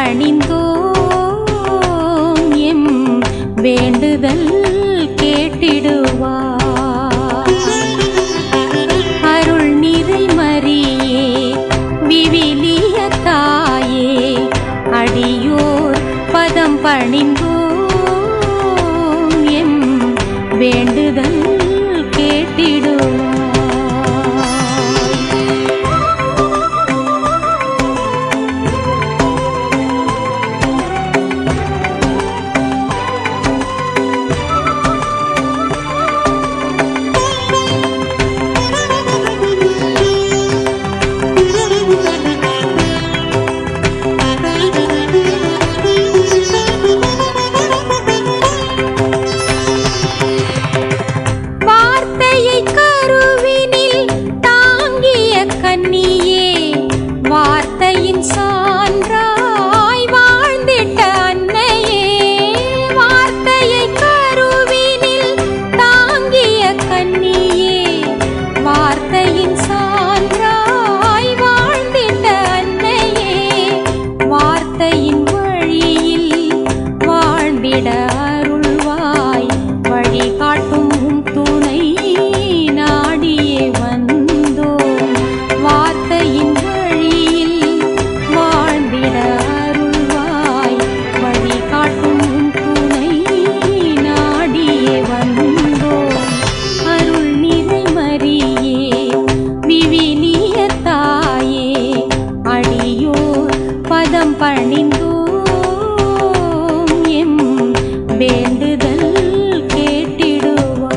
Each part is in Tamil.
பணிந்தோம் எம் வேண்டுதல் கேட்டிடுவார் அருள் நிறை மரியே விவிலிய தாயே அடியோர் பதம் பணிந்தோம் எம் வேண்டுதல் கேட்டிடுவார் வார்த்தையை கருவினில் தாங்கிய கன்னியே வார்த்தையின் சான்றாய் வாழ்ந்திட்ட அன்னையே வார்த்தையை கருவினில் தாங்கிய கன்னியே வார்த்தையின் சான்றாய் வாழ்ந்திட்ட அன்னையே வார்த்தையின் வழியில் வாழ்ந்திட அருள்வாய் வழிகாட்டும் உம் துணை நாடியே வந்தோம் வார்த்தையின் வழியில் வாழ்ந்திட அருள்வாய் வழிகாட்டும் உம் துணை நாடியே வந்தோம் அருள் நிறை மரியே விவிலிய தாயே அடியோர் பதம் பணிந்தோம் எம் வேண்டுதல் கேட்டிடுவார்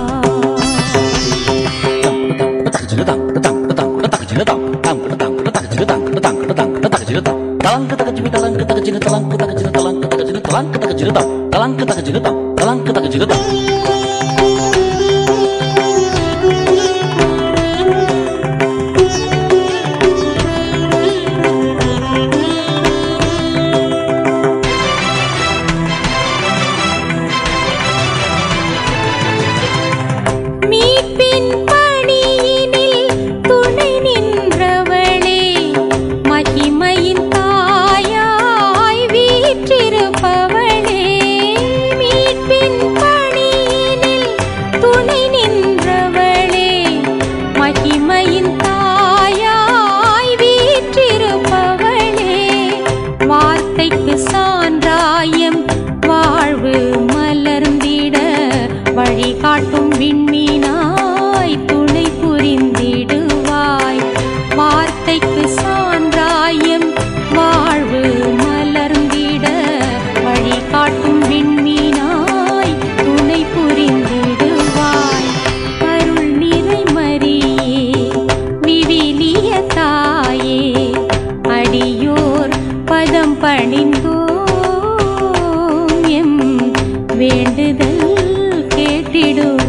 மீட்பின் பணியினில் துணை நின்றவளே மகிமையின் தாயாய் வீற்றிருப்பவளே மீட்பின் பணியினில் துணை நின்றவளே மகிமையின் தாயாய் வீற்றிருப்பவளே வார்த்தைக்கு சான்றாயம் வாழ்வு மலர்ந்திட வழிகாட்டும் விண்மீனாய் துணை புரிந்திடுவாய் வார்த்தைக்கு சான்றாயம் வாழ்வு மலர்ந்திட வழிகாட்டும் விண்மீனாய் துணை புரிந்திடுவாய் அருள் நிறை மரியே விவிலிய தாயே அடியோர் பதம் பணிந்தோம் எம் வேண்டுதல் கேட்டிடுவார்